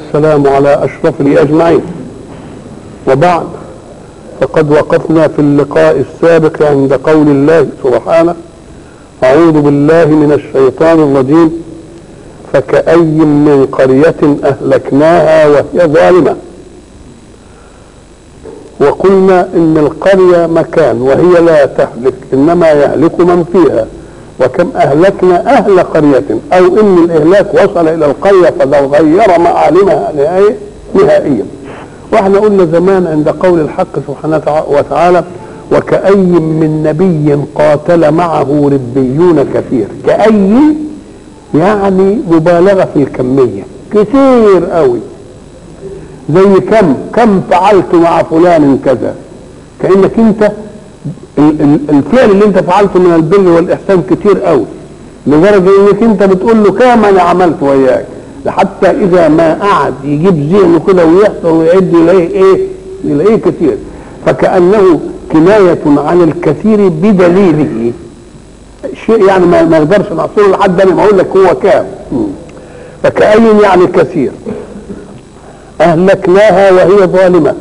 والسلام على أشرف أجمعين وبعد فقد وقفنا في اللقاء السابق عند قول الله سبحانه أعوذ بالله من الشيطان الرجيم فكأي من قرية أهلكناها وهي ظالمة وقلنا إن القرية مكان وهي لا تهلك إنما يهلك من فيها وكم أهلكنا أهل قرية أو إن الإهلاك وصل إلى القرية فتغير معالمها نهائيا واحنا قلنا زمان عند قول الحق سبحانه وتعالى وكأي من نبي قاتل معه ربيون كثير كأي يعني مبالغة في الكمية كثير قوي زي كم كم فعلت مع فلان كذا كأنك انت الفعل اللي انت فعلته من البر والاحسان كتير قوي لدرجه انك انت بتقول له كام انا عملت وياك لحتى اذا ما قعد يجيب ذهنه كده ويحصر ويعد يلاقيه ايه يلاقيه كتير فكانه كنايه عن الكثير بدليله شيء يعني ما نقدرش نحصره لحد انا ما اقول لك هو كام فكأي يعني كثير اهلكناها وهي ظالمه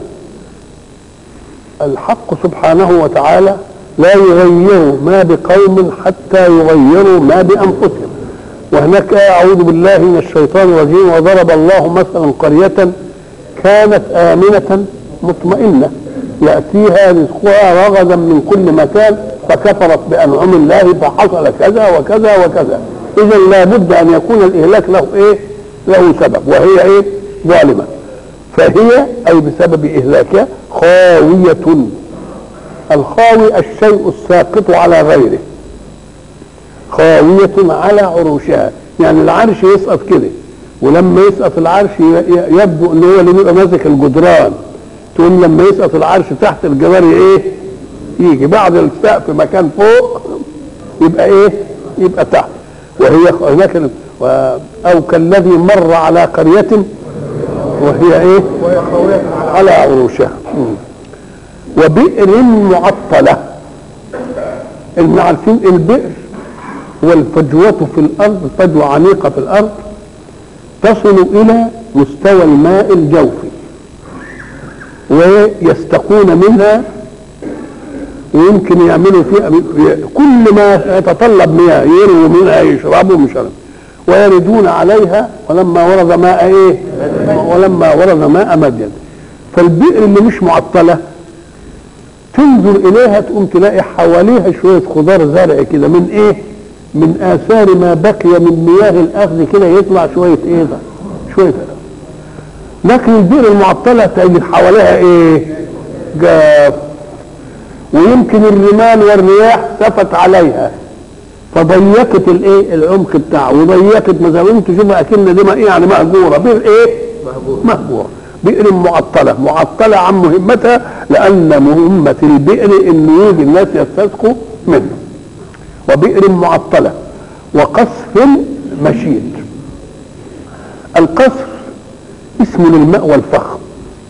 الحق سبحانه وتعالى لا يغير ما بقوم حتى يغيروا ما بانفسهم وهناك آية أعوذ بالله من الشيطان الرجيم وضرب الله مثلا قرية كانت آمنة مطمئنة يأتيها رزقها رغدا من كل مكان فكفرت بأنعم الله فحصل كذا وكذا وكذا إذا لابد أن يكون الإهلاك له إيه؟ له سبب وهي إيه؟ ظالمة فهي أي بسبب إهلاكها خاوية الخاوي الشيء الساقط على غيره خاوية على عروشها يعني العرش يسقط كده ولما يسقط العرش يبدو ان هو اللي بيبقى ماسك الجدران تقول لما يسقط العرش تحت الجدار ايه يجي بعد السقف مكان فوق يبقى ايه يبقى تحت وهي هناك او كالذي مر على قرية وهي ايه وهي خاوية على عروشها وبئر معطلة اللي عارفين البئر والفجوة في الأرض فجوة عميقة في الأرض تصل إلى مستوى الماء الجوفي ويستقون منها ويمكن يعملوا فيها كل ما يتطلب مياه يرووا منها يشربوا مش عارف ويردون عليها ولما ورد ماء ايه ولما ورد ماء مدين فالبئر اللي مش معطله تنظر اليها تقوم تلاقي حواليها شويه خضار زرع كده من ايه من اثار ما بقي من مياه الاخذ كده يطلع شويه ايه ده شويه لكن البئر المعطله تجد حواليها ايه جاف ويمكن الرمال والرياح سفت عليها فضيقت الايه العمق بتاعه وضيقت مثلا انتوا شوفوا اكن دي ايه يعني مهجوره بئر ايه مهجوره بئر معطله معطله عن مهمتها لان مهمه البئر ان يجي الناس يستسقوا منه وبئر معطله وقصف مشيد القصر اسم للمأوى الفخم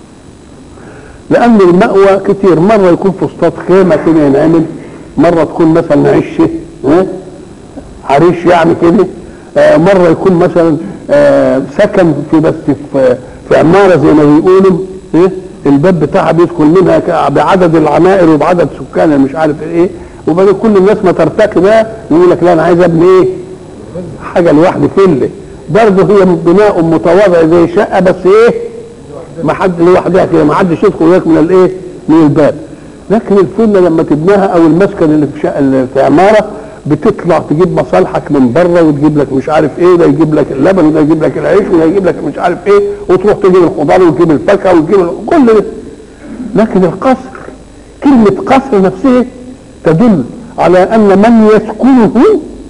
لأن المأوى كتير مرة يكون فسطاط خيمة كده ينعمل مرة تكون مثلا عشه عريش يعني كده آه مرة يكون مثلا آه سكن في بس في, في عمارة زي ما بيقولوا إيه الباب بتاعها بيدخل منها بعدد العمائر وبعدد سكان مش عارف ايه وبعدين كل الناس ما ترتكب بقى يقول لك لا انا عايز ابني ايه حاجه لوحدي فله برضه هي بناء متواضع زي شقه بس ايه ما حد لوحدها كده ما حدش يدخل هناك من الايه من الباب لكن الفله لما تبناها او المسكن اللي في شقه اللي في عماره بتطلع تجيب مصالحك من بره وتجيب لك مش عارف ايه ده يجيب لك اللبن وده يجيب لك العيش وده يجيب لك مش عارف ايه وتروح تجيب الخضار وتجيب الفاكهه وتجيب كل ده لكن القصر كلمه قصر نفسها تدل على ان من يسكنه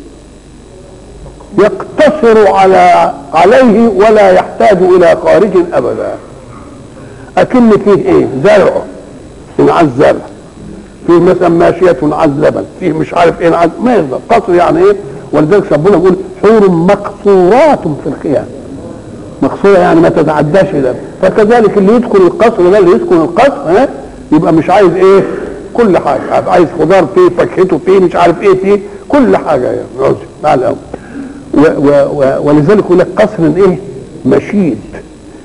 يقتصر على عليه ولا يحتاج الى خارج ابدا اكن فيه ايه زرع انعاز زرع فيه مثلا ماشية عز لبن فيه مش عارف ايه عز ما يقدر قصر يعني ايه ولذلك ربنا يقول حور مقصورات في الخيام مقصورة يعني ما تتعداش ده فكذلك اللي يدخل القصر ده اللي يسكن القصر ها يبقى مش عايز ايه كل حاجة عايز خضار فيه فاكهته فيه مش عارف ايه فيه كل حاجة يعني عاوز مع الأول ولذلك يقول لك قصر ايه مشيد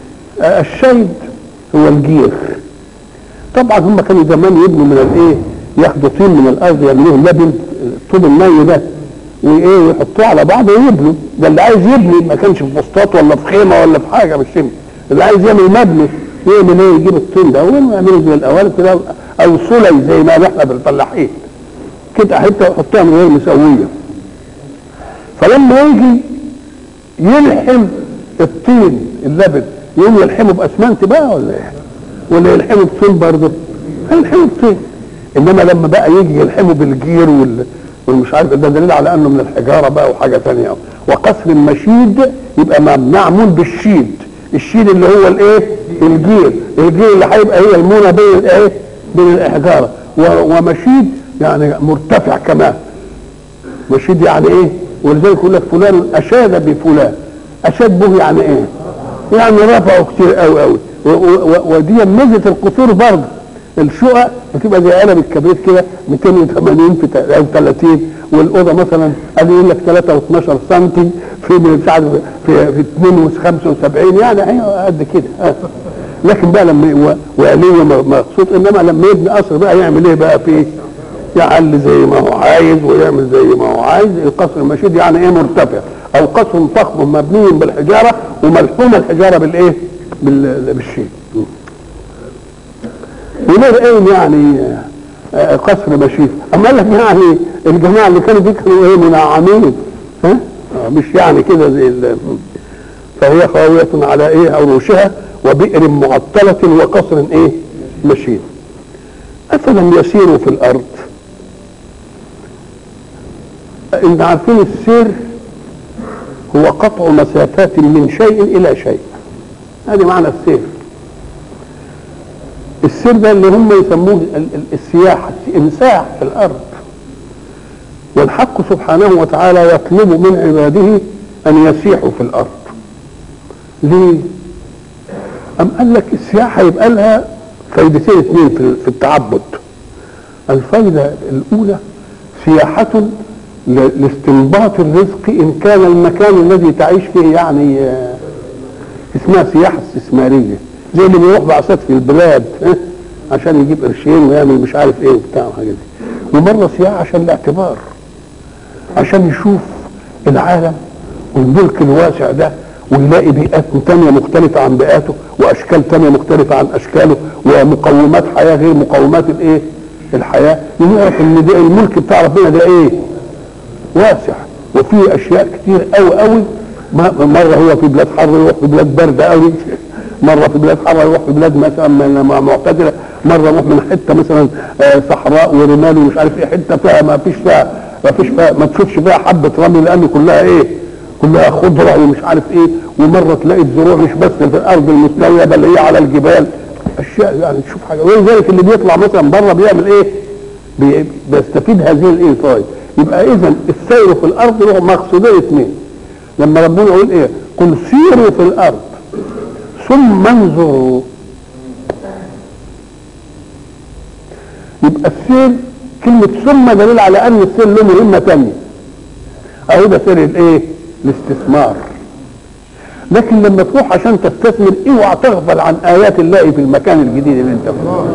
آه، الشيد هو الجير طبعا هم كانوا زمان يبنوا من الايه ياخدوا طين من الارض يعملوه لبن الطوب الني ده وايه ويحطوه على بعض ويبنوا ده اللي عايز يبني ما كانش في بسطات ولا في خيمه ولا في حاجه مش يمكن اللي عايز يعمل مبنى يعمل ايه يجيب الطين ده ويعمله زي الاوالد كده او سلي زي ما احنا بالفلاحين كده حته يحطها من غير مسويه فلما يجي يلحم الطين اللبن يقوم يلحمه باسمنت بقى ولا ايه؟ ولا يلحمه بطين برضه؟ هيلحمه بطين انما لما بقى يجي يلحمه بالجير وال والمش عارف ده دليل على انه من الحجاره بقى وحاجه ثانيه وقصر المشيد يبقى معمول بالشيد الشيد اللي هو الايه؟ الجير الجير اللي هيبقى هي المونه بين الايه؟ بين الحجاره ومشيد يعني مرتفع كمان مشيد يعني ايه؟ ولذلك يقول لك فلان اشاد بفلان اشاد به يعني ايه؟ يعني رفعوا كتير قوي قوي ودي ميزه القصور برضه الشقق بتبقى زي علب الكبريت كده 280 في او 30 والاوضه مثلا قال يقول لك 3 و12 سم في مش عارف في في 2 75 يعني هي قد كده لكن بقى لما وآلية مقصود انما لما يبني قصر بقى يعمل ايه بقى فيه؟ يعلي زي ما هو عايز ويعمل زي ما هو عايز القصر المشيد يعني ايه مرتفع او قصر فخم مبني بالحجاره وملحوم الحجاره بالايه؟ بالشيء وله ايه يعني قصر مشيد اما قال لك يعني الجماعه اللي كانوا دي كانوا ايه منعمين ها مش يعني كده زي فهي خاوية على ايه عروشها وبئر معطلة وقصر ايه مشيد افلم يسيروا في الارض انت عارفين السير هو قطع مسافات من شيء الى شيء هذه معنى السير السير ده اللي هم يسموه السياحة امساح في الارض والحق سبحانه وتعالى يطلب من عباده ان يسيحوا في الارض ليه ام قال لك السياحة يبقى لها فايدتين اثنين في التعبد الفايدة الاولى سياحة لاستنباط الرزق ان كان المكان الذي تعيش فيه يعني اسمها سياحه استثماريه زي اللي بيروح بعثات في البلاد عشان يجيب قرشين ويعمل مش عارف ايه وبتاع وحاجات دي ومره سياحه عشان الاعتبار عشان يشوف العالم والملك الواسع ده ويلاقي بيئات تانية مختلفة عن بيئاته وأشكال تانية مختلفة عن أشكاله ومقومات حياة غير مقومات الإيه؟ الحياة يعرف إن ده الملك بتاع ربنا ده إيه؟ واسع وفيه اشياء كتير قوي قوي مره هو في بلاد حر يروح في بلاد بارده قوي مره في بلاد حر يروح في بلاد مثلا معتدله مره يروح من حته مثلا صحراء ورمال ومش عارف ايه حته فيها ما فيش فيها ما فيش فيها ما تشوفش فيها حبه رمل لان كلها ايه كلها خضره ومش عارف ايه ومره تلاقي الزروع مش بس في الارض المستويه بل هي على الجبال اشياء يعني تشوف حاجه ولذلك اللي بيطلع مثلا بره بيعمل ايه؟ بيستفيد هذه الايه الفوائد يبقى اذا السير في الارض له مقصودين اثنين لما ربنا يقول ايه قل سيروا في الارض ثم انظروا يبقى السير كلمة ثم دليل على ان السير له مهمة ثانية اهو ده سير الايه الاستثمار لكن لما تروح عشان تستثمر اوعى تغفل عن ايات الله في المكان الجديد اللي انت فيه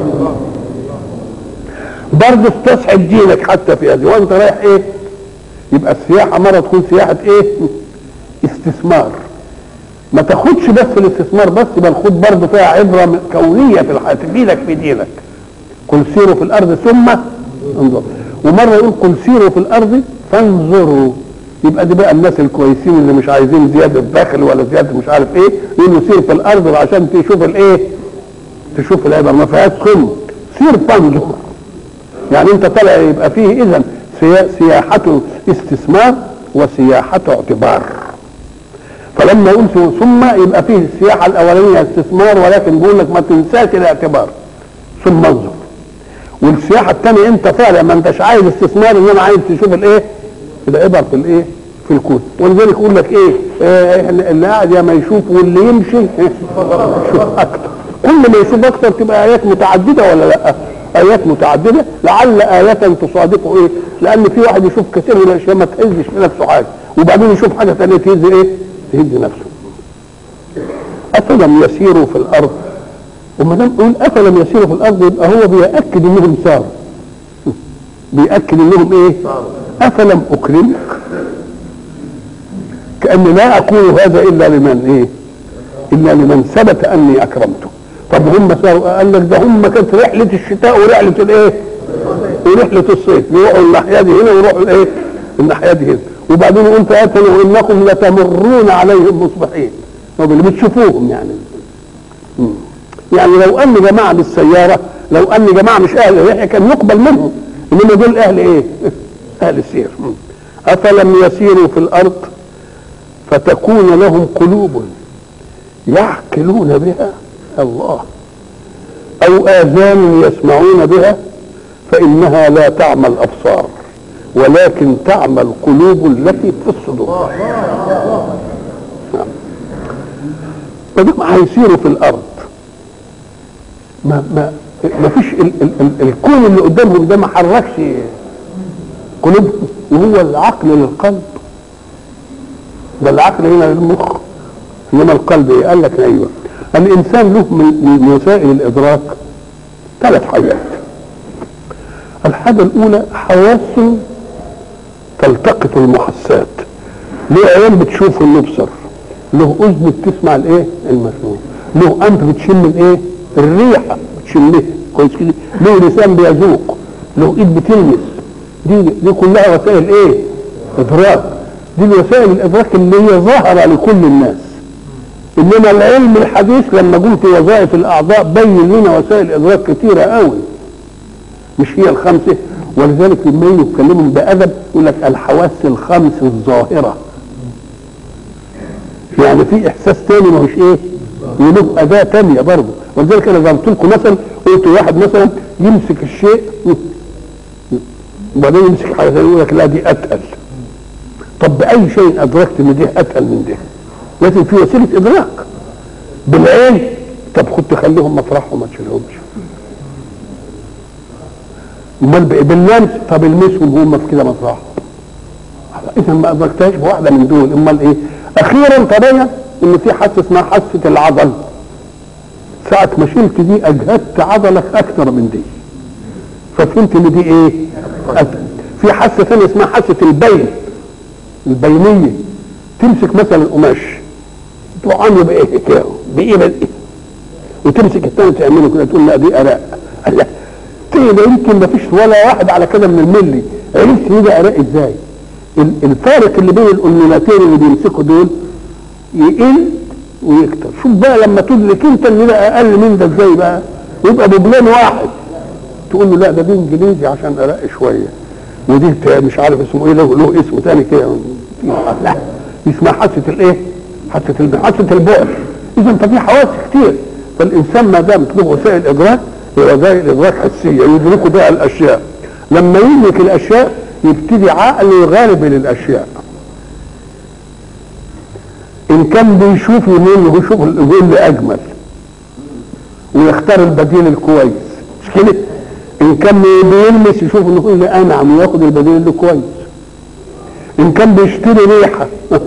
برضه استصحب دينك حتى في هذه وانت رايح ايه يبقى السياحه مره تكون سياحه ايه استثمار ما تاخدش بس الاستثمار بس بل خد برضه فيها عبره كونيه في الحياه تفيدك في دينك قل سيروا في الارض ثم انظروا ومره يقول قل سيروا في الارض فانظروا يبقى دي بقى الناس الكويسين اللي مش عايزين زياده دخل ولا زياده مش عارف ايه يقولوا سير في الارض عشان تشوف الايه تشوف العبر ما فيهاش ثم سير فانظر يعني انت طالع يبقى فيه اذا سياحة استثمار وسياحة اعتبار فلما يقول ثم يبقى فيه السياحة الأولانية استثمار ولكن بيقول لك ما تنساش الاعتبار ثم انظر والسياحة الثانية انت فعلا ما انتش عايز استثمار انما عايز تشوف الايه العبر في الايه في الكون ولذلك يقول لك ايه اه اللي قاعد يا ما يشوف واللي يمشي يشوف اكتر كل ما يشوف اكتر تبقى ايات متعدده ولا لا ايات متعدده لعل ايه تصادقه ايه لان في واحد يشوف كثير من الاشياء ما تهزش في نفسه حاجه وبعدين يشوف حاجه ثانيه تهز ايه تهز نفسه افلم يسيروا في الارض وما دام يقول افلم يسيروا في الارض يبقى هو بيأكد انهم ساروا بيأكد انهم ايه افلم اكرم كأن لا اقول هذا الا لمن ايه الا لمن ثبت اني اكرمته طب هم ساروا قال لك ده هم كانت رحله الشتاء ورحله الايه ورحله الصيف يروحوا الناحيه دي هنا ويروحوا الايه الناحيه دي هنا وبعدين يقول فاتوا انكم لتمرون عليهم مصبحين طب اللي بتشوفوهم يعني مم. يعني لو ان جماعه بالسياره لو ان جماعه مش اهل الرحله كان يقبل منهم انما دول اهل ايه؟ اهل السير مم. افلم يسيروا في الارض فتكون لهم قلوب يعقلون بها الله او اذان يسمعون بها فانها لا تعمى الابصار ولكن تعمى القلوب التي في الصدور ما دام هيسيروا في الارض ما ما ما فيش ال ال ال الكون اللي قدامهم ده ما حركش قلوبهم وهو العقل للقلب ده العقل هنا للمخ انما القلب ايه؟ قال لك ايوه الانسان له من من وسائل الادراك ثلاث حاجات الحاجه الاولى حواس تلتقط المحسات له عين بتشوف ونبصر له اذن بتسمع الايه المسموع له انف بتشم الايه الريحه بتشمها كويس كده له لسان بيذوق له ايد بتلمس دي دي كلها وسائل ايه ادراك دي وسائل الادراك اللي هي ظاهره لكل الناس انما العلم الحديث لما قلت وظائف الاعضاء بين لنا وسائل ادراك كثيره قوي مش هي الخمسه ولذلك لما يجوا يتكلموا بادب يقول لك الحواس الخمس الظاهره يعني في احساس تاني ما هوش ايه وله اداه تانيه برضه ولذلك انا ضربت لكم مثلا قلت واحد مثلا يمسك الشيء وبعدين يمسك حاجه ثانيه يقول لك لا دي اتقل طب باي شيء ادركت ان دي اتقل من دي لازم في وسيله ادراك بالعين طب خد تخليهم مطرحهم ما تشيلهمش امال باللمس طب المسهم هم في كده مطرحهم اذا ما ادركتهاش بواحده من دول امال ايه اخيرا تبين ان في حاسه اسمها حاسه العضل ساعة ما شلت دي اجهدت عضلك اكثر من دي ففهمت ان دي ايه أكثر. في حاسه ثانيه اسمها حاسه البين البينيه تمسك مثلا القماش تروح عامله بايه كده بايه بايه وتمسك الثاني تعمله كده تقول لا دي اراء لا ده يمكن ما فيش ولا واحد على كده من الملي عرفت ايه ده اراء ازاي الفارق اللي بين الأنونتين اللي بيمسكوا دول يقل ويكتر شوف بقى لما تدرك انت ان ده اقل من ده ازاي بقى يبقى ببلان واحد تقول له لا ده دي انجليزي عشان ارق شويه ودي مش عارف اسمه ايه له, له اسم تاني كده لا اسمها حاسه الايه؟ حاسه الب- حاسه البعد اذا ففي حواس كتير فالانسان ما دام له وسائل ادراك هي وسائل ادراك حسيه يدرك بها الاشياء لما يدرك الاشياء يبتدي عقله يغالب للاشياء ان كان بيشوف يمين هو يشوف يقول لي اجمل ويختار البديل الكويس مش كده ان كان بيلمس يشوف انه يقول لي انعم وياخد البديل اللي كويس ان كان بيشتري ريحه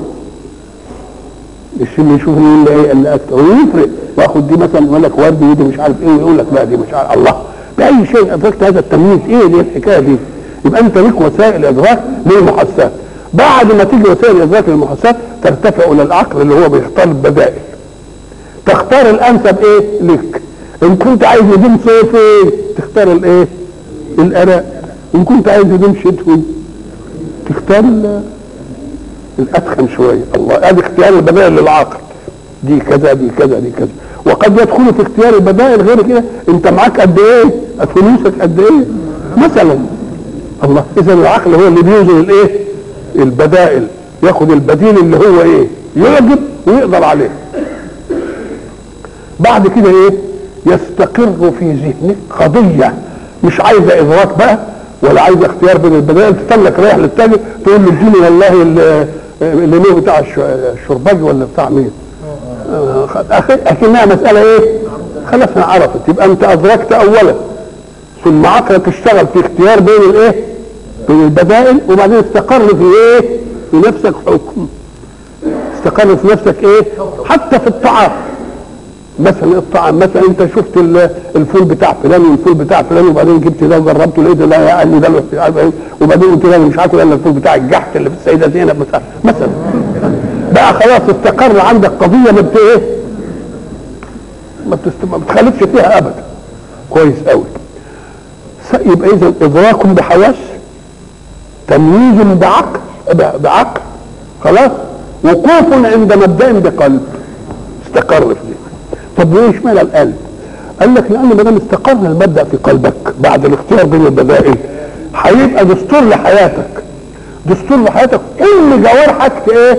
يشم يشوف مين اللي ايه اللي اكتر ويفرق واخد دي مثلا يقول لك ورد ودي مش عارف ايه ويقول لك لا دي مش عارف الله باي شيء ادركت هذا التمييز ايه دي الحكايه دي يبقى انت ليك وسائل ادراك للمحسات بعد ما تيجي وسائل الادراك للمحسات ترتفع الى العقل اللي هو بيختار البدائل تختار الانسب ايه لك ان كنت عايز هدوم صيفي تختار الايه الاراء ان كنت عايز هدوم شتوي تختار ال- الاتخن شويه الله ادي اختيار البدائل للعقل دي كذا دي كذا دي كذا وقد يدخل في اختيار البدائل غير كده انت معاك قد ايه فلوسك قد ايه مثلا الله اذا العقل هو اللي بيوزن الايه البدائل ياخد البديل اللي هو ايه يعجب ويقدر عليه بعد كده ايه يستقر في ذهنك قضيه مش عايزه ادراك بقى ولا عايزه اختيار بين البدائل تستنك رايح للتاجر تقول له اديني والله ال- اللي له بتاع الش- الشرباجي ولا بتاع مين آه، أخي- اكنها مساله ايه خلاص انا عرفت يبقى انت ادركت اولا ثم عقلك اشتغل في اختيار بين الايه بين البدائل وبعدين استقر في ايه في نفسك حكم استقر في نفسك ايه حتى في الطعام مثلا الطعام مثلا انت شفت ال- الفول بتاع فلان والفول بتاع فلان وبعدين جبت ده وجربته لقيت ده قال لي ده مش عارف ايه وبعدين قلت له أنا مش عارف ده الفول بتاع الجحت اللي في السيده زينب مثلا مثلا بقى خلاص استقر عندك قضيه ما بت ايه ما, بتست... ما بتخالفش فيها ابدا كويس قوي س- يبقى اذا ادراك بحواس تمييز بعقل ب- بعقل خلاص وقوف عند مبدا بقلب استقر في دي طب وايه اشمعنى القلب؟ قال لك لان ما دام استقر المبدا في قلبك بعد الاختيار بين البدائل هيبقى دستور لحياتك دستور لحياتك كل جوارحك في ايه؟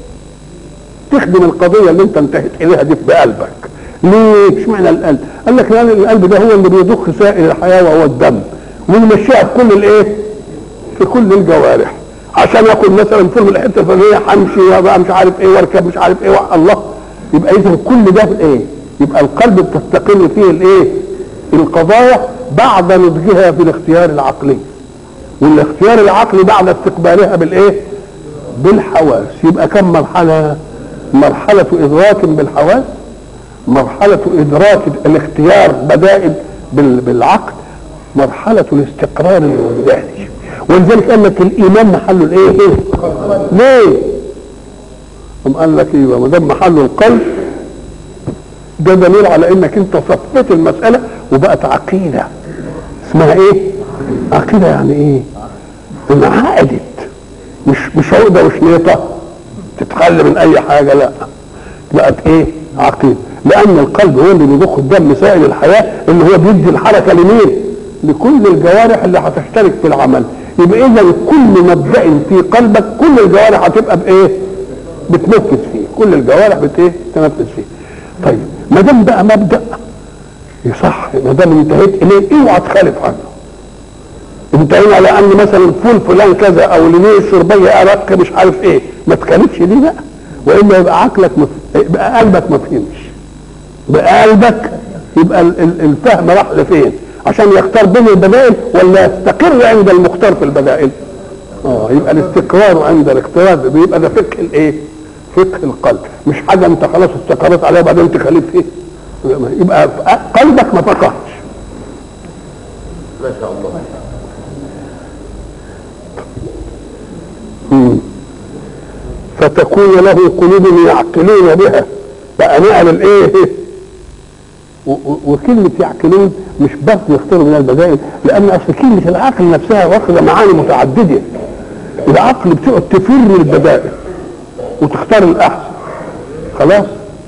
تخدم القضيه اللي انت انتهت اليها دي بقلبك ليه اشمعنى القلب قال لك لان القلب ده هو اللي بيضخ سائل الحياه وهو الدم ويمشيها في كل الايه في كل الجوارح عشان اكل مثلا فول من الحته الفلانيه همشي وابقى مش عارف ايه واركب مش عارف ايه الله يبقى اذا كل ده في ايه يبقى القلب بتستقر فيه الايه القضايا بعد نضجها في الاختيار العقلي والاختيار العقلي بعد استقبالها بالايه بالحواس يبقى كم مرحله مرحله ادراك بالحواس مرحله ادراك الاختيار بدائل بال- بالعقل مرحله الاستقرار الوجداني ولذلك قال لك الايمان محله الايه إيه؟ ليه قام قال لك ايوه ما دام محله القلب ده دليل على انك انت صفيت المساله وبقت عقيده اسمها ايه عقيده يعني ايه انعقدت مش مش عقده وشنيطه تتخلى من اي حاجه لا بقت ايه عقيده لان القلب هو اللي بيضخ الدم سائل الحياه اللي هو بيدي الحركه لمين لكل الجوارح اللي هتشترك في العمل يبقى اذا كل مبدا في قلبك كل الجوارح هتبقى بايه بتنفذ فيه كل الجوارح بت ايه تنفذ فيه طيب ما دام بقى مبدا يصح ما دام انتهيت اليه اوعى تخالف عنه انتهينا على ان مثلا فول فلان كذا او ليه الشربيه ارق مش عارف ايه ما تخالفش دي بقى والا يبقى عقلك مف... يبقى قلبك ما فهمش يبقى قلبك يبقى ال- ال- الفهم راح لفين عشان يختار بين البدائل ولا يستقر عند المختار في البدائل اه يبقى الاستقرار عند الاختيار بيبقى ده فقه الايه فقه القلب مش حاجه انت خلاص استقريت عليها بعدين تخالف فيه يبقى قلبك ما فقهش ما شاء الله مم. فتكون له قلوب يعقلون بها بقى نعمل ايه و- و- وكلمة يعقلون مش بس يختاروا من البدائل لأن أصل كلمة العقل نفسها واخدة معاني متعددة العقل بتقعد تفر البدائل وتختار الأحسن خلاص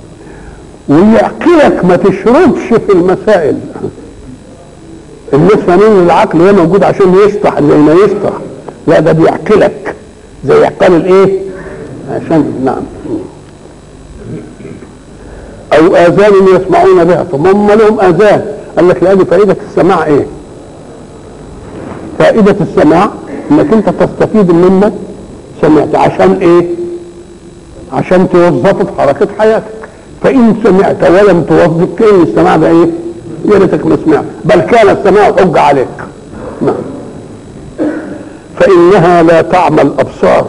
ويعقلك ما تشردش في المسائل الناس فاهمين ان العقل هو موجود عشان يشطح زي ما يشطح لا ده بيعقلك زي يعقل الايه عشان نعم او اذان يسمعون بها طب هم لهم اذان قال لك لان فائده السماع ايه فائده السماع انك انت تستفيد مما سمعت عشان ايه عشان توظفه في حركه حياتك فان سمعت ولم توظف كان السماع ده ايه يا ريتك ما سمعت بل كان السماع حجه عليك نعم فانها لا تعمى الابصار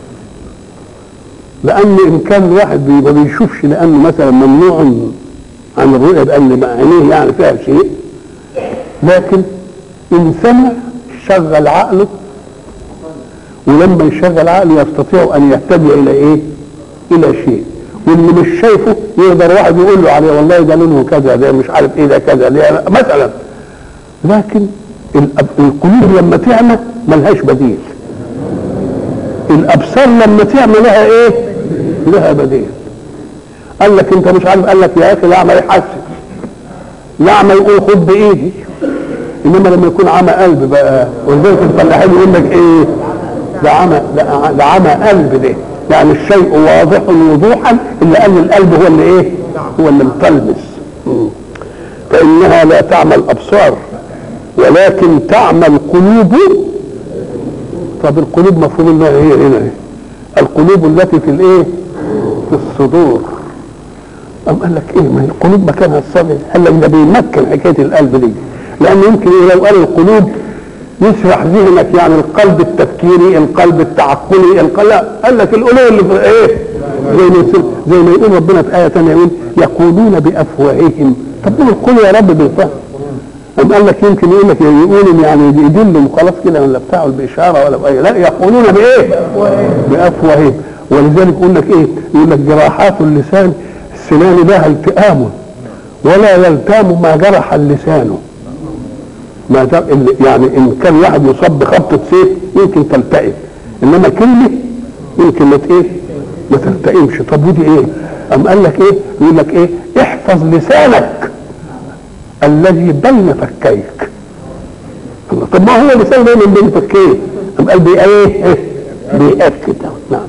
لان ان كان الواحد بي- ما بيشوفش لانه مثلا ممنوع عن الرؤيه بان عينيه يعني فيها شيء لكن ان سمع شغل عقله ولما يشغل عقله يستطيع ان يهتدي الى ايه؟ الى شيء واللي مش شايفه يقدر واحد يقول له عليه والله ده لونه كذا ده مش عارف ايه ده كذا ده مثلا لكن الأب- القلوب لما تعمى ملهاش بديل الابصار لما تعمى لها ايه لها بديل قال لك انت مش عارف قال لك يا اخي الاعمى يحسن الاعمى يقول خد بايدي انما لما يكون عمى قلب بقى ولذلك الفلاحين يقول لك ايه ده عمى ده ده عمى قلب ده يعني الشيء واضح وضوحا الا ان القلب هو اللي ايه هو اللي متلمس مم. فانها لا تعمى الابصار ولكن تعمى القلوب طب القلوب مفهوم انها هي هنا إيه؟ القلوب التي في الايه في الصدور أم قال لك ايه ما هي القلوب مكانها الصدر قال لك ده بيمكن حكايه القلب دي لان يمكن إيه لو قال القلوب يسرح ذهنك يعني القلب التفكيري القلب التعقلي القلب لا قال لك القلوب اللي في ايه زي ما يصير- زي ما يقول ربنا في ايه ثانيه يقول يقولون بافواههم طب ما قول يا رب بالفهم أم قال لك يمكن يقول لك يقولوا يعني يدلوا وخلاص كده ولا بتاع بإشارة ولا بأي لا يقولون بإيه؟ بأفواههم ولذلك يقول لك إيه؟ يقول لك جراحات اللسان السنان لها التئام ولا يلتام ما جرح اللسان ما دام ال- يعني ان كان واحد مصاب بخبطه سيف يمكن تلتئم انما كلمه يمكن ما ت- ايه ما تلتئمش طب ودي ايه؟ قام قال لك ايه؟ يقول لك ايه؟ احفظ لسانك الذي بين فكيك الله طب ما هو لسان دايما بين فكيك قام قال بي ايه؟ بيأكد نعم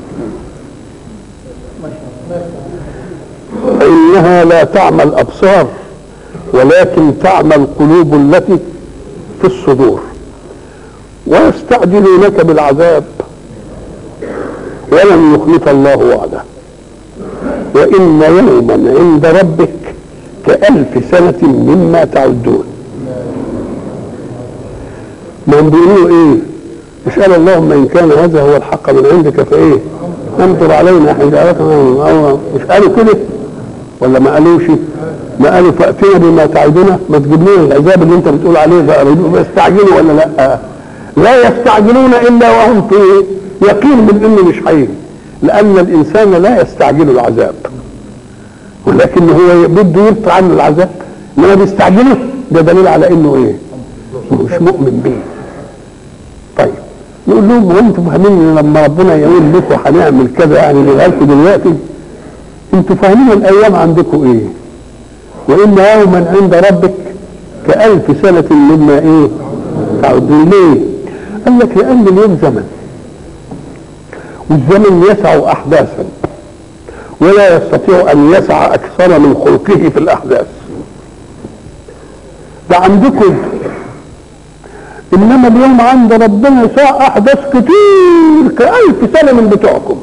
فإنها لا تعمى الأبصار ولكن تعمى القلوب التي في الصدور ويستعجلونك بالعذاب ولن يخلف الله وعده وإن يوما عند ربك كألف سنة مما تعدون ما هم بيقولوا ايه مش قال اللهم ان كان هذا هو الحق من عندك فايه امطر علينا حجارة أو مش قالوا كده ولا ما قالوش ما قالوا فاتنا بما تعدنا ما تجيب لنا العذاب اللي انت بتقول عليه ده يستعجلوا ولا لا لا يستعجلون الا وهم في يقين من انه مش هيجي لان الانسان لا يستعجل العذاب ولكن هو بده يرفع عنه العذاب انما بيستعجله ده دليل على انه ايه مش مؤمن بيه طيب نقول لهم هو انتم فاهمين لما ربنا يقول لكم هنعمل كذا يعني لغاية دلوقتي انتوا فاهمين الايام عندكم ايه وان يوما عند ربك كألف سنة مما ايه تعودون ليه قال لك لان اليوم زمن والزمن يسع احداثا ولا يستطيع ان يسع اكثر من خلقه في الاحداث ده عندكم انما اليوم عند ربنا يسع احداث كتير كألف سنة من بتوعكم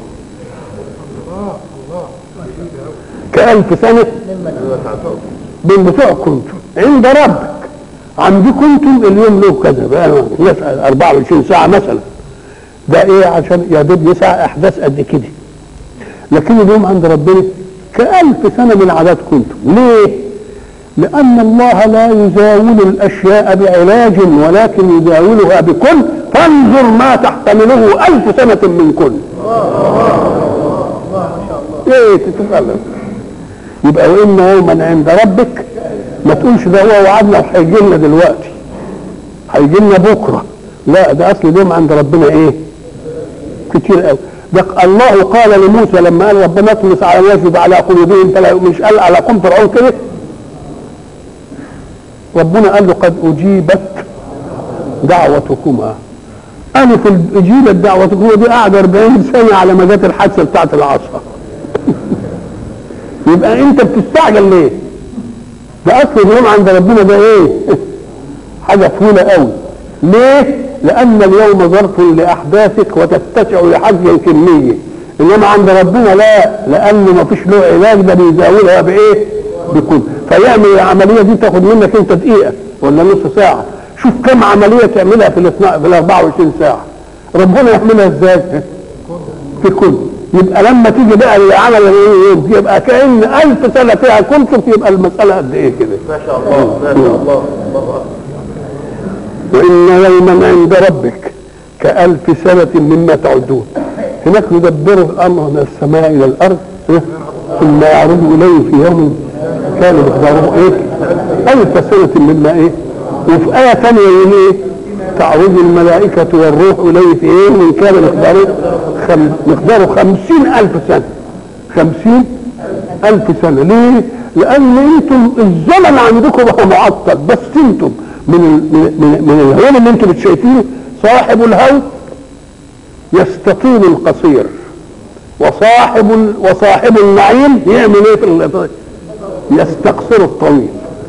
كألف سنة من بتوعكم عند ربك عندكم انتم اليوم له كذا بقى نسأل 24 ساعة مثلا ده ايه عشان يا دوب يسع احداث قد كده لكن اليوم عند ربنا كألف سنة من عاداتكم انتم ليه؟ لأن الله لا يزاول الأشياء بعلاج ولكن يزاولها بكل فانظر ما تحتمله ألف سنة من كل ايه تتكلم يبقى وإن يوما عند ربك ما تقولش ده هو وعدنا وهيجي لنا دلوقتي هيجي لنا بكره لا ده اصل اليوم عند ربنا ايه كتير قوي ده الله قال لموسى لما قال ربنا اطمس على الناس على قلوبهم فلا مش قال على قوم فرعون كده ربنا قال له قد اجيبت دعوتكما انا في اجيبت دعوتكما دي قاعده 40 سنه على ما جت الحادثه بتاعت العصا يبقى انت بتستعجل ليه؟ ده اصل اليوم عند ربنا ده ايه؟ حاجه طويله قوي ليه؟ لان اليوم ظرف لاحداثك وتتسع لحجم كميه انما عند ربنا لا لانه ما فيش له علاج ده بيزاولها بايه؟ بكل فيعمل العمليه دي تاخد منك انت دقيقه ولا نص ساعه شوف كم عمليه تعملها في ال في ال 24 ساعه ربنا يعملها ازاي؟ في كل يبقى لما تيجي بقى للعمل يوم يبقى كأن ألف سنة فيها كنتم يبقى المسألة قد إيه كده ما شاء الله ما شاء الله الله أكبر وإن يوما عند ربك كألف سنة مما تعدون هناك يدبر الأمر من السماء إلى الأرض ها؟ ثم يعرض إليه في يوم كان مقداره إيه؟ ألف سنة مما إيه؟ وفي آية ثانية يقول إيه؟ تعرض الملائكة والروح إليه في إيه؟ من كان مقداره خم... مقداره خمسين ألف سنة خمسين ألف سنة ليه؟ لأن أنتم الزمن عندكم بقى معطل بس أنتم من ال... من من, من الهون اللي أنتم شايفينه صاحب الهوى يستطيل القصير وصاحب ال... وصاحب النعيم يعمل ايه في ال... يستقصر الطويل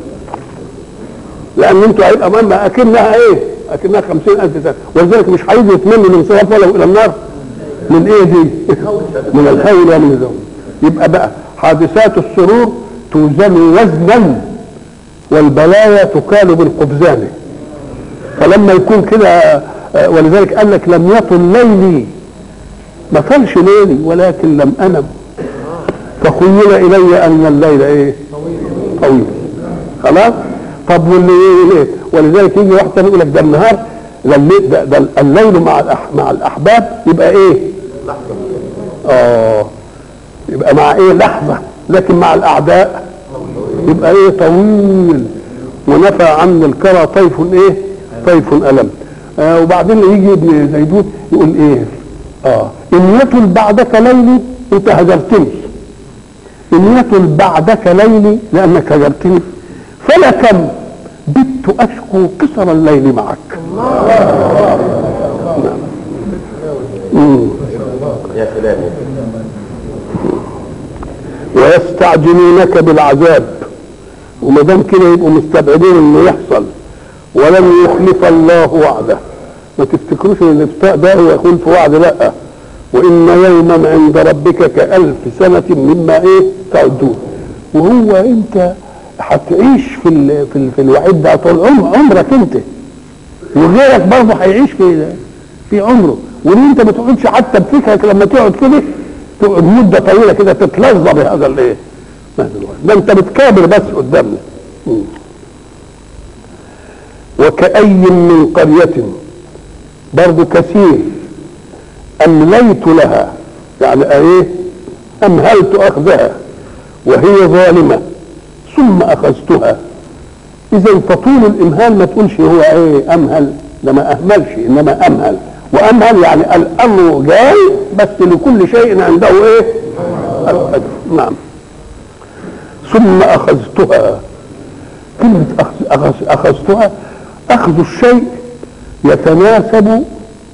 لان انتوا هيبقى امام اكنها ايه اكنها خمسين الف سنه ولذلك مش هيجي يتمنوا الانصراف ولو الى النار من ايه دي من الهول ومن الزوم يبقى بقى حادثات السرور توزن وزنا والبلايا تكال بالقبزان فلما يكون كده ولذلك قال لك لم يطل ليلي ما طالش ليلي ولكن لم انم فخيل الي ان الليل ايه طويل خلاص طب واللي ايه ولذلك يجي واحد تاني يقول لك ده النهار ده الليل, ده, ده الليل مع الأح مع الاحباب يبقى ايه اه يبقى مع ايه لحظه لكن مع الاعداء يبقى ايه طويل ونفى عن الكرى طيف ايه طيف الم آه وبعدين يجي ابن زيدون يقول ايه اه ان يطل بعدك ليلي انت هجرتني ان يطل بعدك ليلي لانك هجرتني فلكم بت اشكو قصر الليل معك نعم. مم. يا سلام ويستعجلونك بالعذاب وما دام كده يبقوا مستبعدين انه يحصل ولن يخلف الله وعده ما تفتكروش ان الابتاء ده هو خلف وعد لا وان يوما عند ربك كالف سنه مما ايه تعدون وهو انت هتعيش في ال في, ال في الوعيد ده طول عمر عمرك انت وغيرك برضه هيعيش في في عمره وليه انت ما تقعدش حتى بفكرك لما تقعد كده تقعد مده طويله كده تتلظى بهذا الايه هذا الوعد. ده انت بتكابر بس قدامنا مم. وكأي من قرية برضو كثير أمليت لها يعني ايه أمهلت أخذها وهي ظالمة ثم أخذتها إذا فطول الإمهال ما تقولش هو إيه أمهل ده ما أهملش إنما أمهل وأمهل يعني الأمر جاي بس لكل شيء عنده إيه القدر نعم ثم أخذتها كلمة أخذ أخذ أخذتها أخذ الشيء يتناسب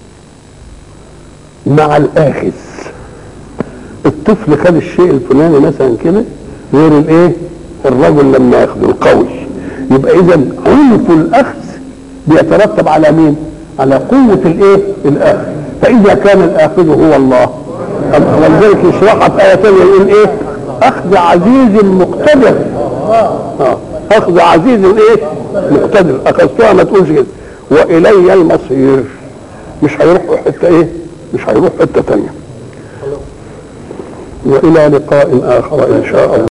مع الآخذ الطفل خد الشيء الفلاني مثلا كده غير الايه الرجل لما ياخذ القوي يبقى اذا عنف الاخذ بيترتب على مين على قوة الايه الاخذ فاذا كان الاخذ هو الله ولذلك يشرحها في آية ثانية يقول ايه اخذ عزيز مقتدر آه. اخذ عزيز ايه مقتدر اخذتها ما تقولش كده والي المصير مش هيروح حته ايه مش هيروح حته ثانيه والى لقاء اخر ان شاء الله